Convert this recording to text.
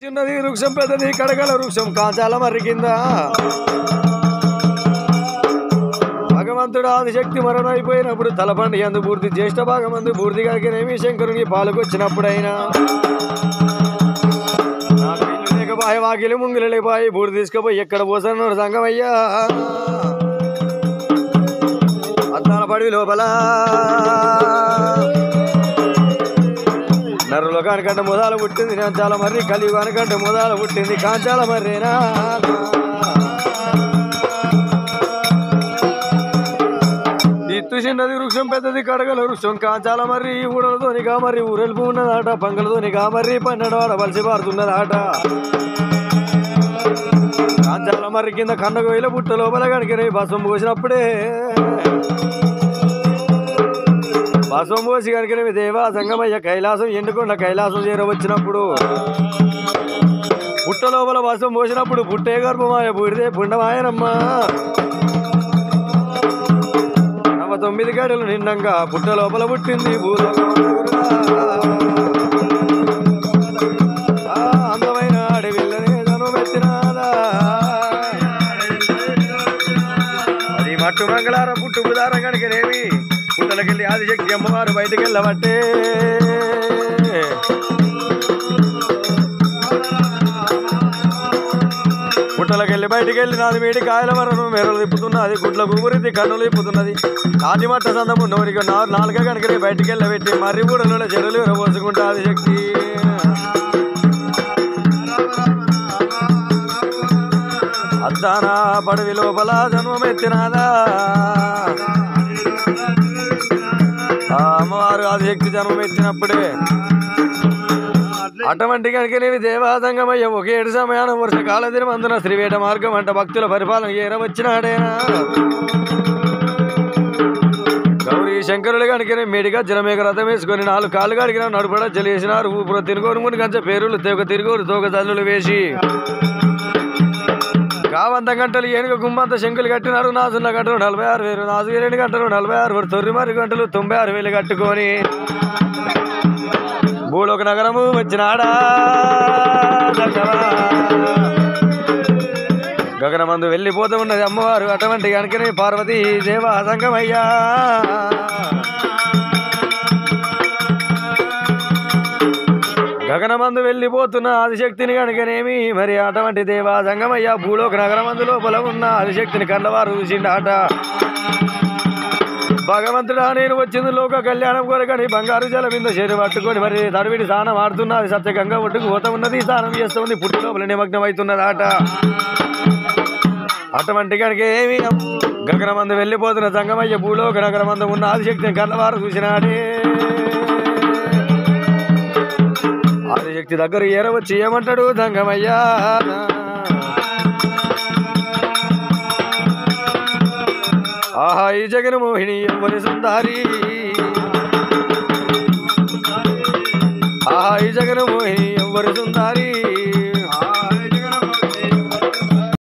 చిన్నది వృక్షం పెద్దది కడగల వృక్షం కాంచాల మర్రి కింద భగవంతుడు ఆదిశక్తి మరణం అయిపోయినప్పుడు తలపండి ఎందు పూర్తి జ్యేష్ఠ భాగమందు పూర్తి కాకనేమి శంకరునికి పాల్గొచ్చినప్పుడైనా నాకు ఇల్లు లేకపాయ వాకిలి ముంగిలి లేపాయి బూడి తీసుకుపోయి ఎక్కడ పోసన్నాడు సంగమయ్యా అద్దాల పడి లోపల నరులో కనకంట ముదాలు పుట్టింది కాంచాల మర్రి కలిగి కనకంట ముదాలు పుట్టింది కాంచాల మర్రేనా ఇత్తు చిన్నది వృక్షం పెద్దది కడగల వృక్షం కాంచాల మర్రి ఊడలతోని కామర్రి ఊరెలుపు ఉన్నదాట పంగలతోని కామర్రి పన్నెండు వాడ వలసి పారుతున్నదాట కాంచాల మర్రి కింద కన్న గోయిల పుట్ట లోపల కనుకనే బసం పోసినప్పుడే బసం పోసి కనుకనే దేవా సంగమయ్య కైలాసం ఎండుకొండ కైలాసం చేరవచ్చినప్పుడు పుట్ట లోపల బసం పోసినప్పుడు పుట్టే గర్భమాయ బూడిదే పుండమాయనమ్మా నవ తొమ్మిది గడులు నిండంగా పుట్ట లోపల పుట్టింది భూలోకమందుగురునా. ఆ అందమైన అడవిల్లనే జనుమెత్తినాదా అది మట్టు మంగళారం పుట్టు బుధారం కనుకనేమి పుట్టలకెళ్ళి ఆదిశక్తి అమ్మవారు బయటికి వెళ్ళబట్టే పుట్టలకెళ్ళి బయటికి వెళ్ళి నాది మీడి కాయల వరను మెరలు తిప్పుతున్నది గుడ్ల గుబురిది కన్నులు తిప్పుతున్నది నాటి మట్ట సందము నోరికి నా- నాలుక కనుకనే బయటికి వెళ్ళబెట్టి మర్రి బూడలో చెరువులు పోసుకుంటా ఆదిశక్తి అద్దానా పడవి లోపల జన్మమెత్తినాదా ఆ అమ్మవారు ఆదిశక్తి జన్మమెత్తినప్పుడే అటువంటి కనుకనేవి దేవాదంగమయ్య ఒక ఏడు సమయానం వర్ష కాలదిన మందున శ్రీవేట మార్గం అంట భక్తుల పరిపాలన ఏరవచ్చినాడేనా గౌరీ శంకరులు కనుకనే మేడిగా జలమేక రథం వేసుకొని నాలుగు కాళ్ళు కడిగిన నడుపడ జలేసినారు ఊపుర తిరుగోరు ముని కంచె పేరులు తోక తిరుగోరు తోక తల్లులు వేసి కావంత గంటలు ఏనుగ గుమ్మంత శంకులు కట్టినారు నాసున్న గంటలు నలభై ఆరు వేలు నాసు రెండు గంటలు నలభై ఆరు వేలు తొర్రి మరి గంటలు తొంభై ఆరు వేలు కట్టుకొని భూలోక నగరము వచ్చినాడా సంగమా. గగనమందు వెళ్ళిపోతూ ఉన్నది అమ్మవారు అటువంటి కనుకనే పార్వతీ దేవ సంగమయ్యా గగనమందు వెళ్ళిపోతున్న ఆదిశక్తిని కనుకనేమి మరి అటువంటి దేవా సంగమయ్య భూలోక నగరమందు లోపల ఉన్న ఆదిశక్తిని కళ్ళవారు చూసిండాట భగవంతుడా నేను వచ్చింది లోక కళ్యాణం కొరకని బంగారు జల బింద చేరు పట్టుకొని మరి తడివిడి స్నానం ఆడుతున్నది సత్యగంగా ఒడ్డుకు పోతా ఉన్నది స్నానం చేస్తుంది పుట్టి లోపల నిమగ్నం అవుతున్నదాట అటువంటి కనుక ఏమి గగనమందు వెళ్ళిపోతున్న సంగమయ్య భూలోక నగరమందు ఉన్న ఆదిశక్తిని కళ్ళవారు చూసినాడే ఆదిశక్తి దగ్గర ఏరవచ్చి ఏమంటాడు సంగమయ్యా ఆహా ఈ జగన్ మోహిని ఎవ్వరి సుందారి ఆహా ఈ జగన్ మోహిని ఎవ్వరి సుందారి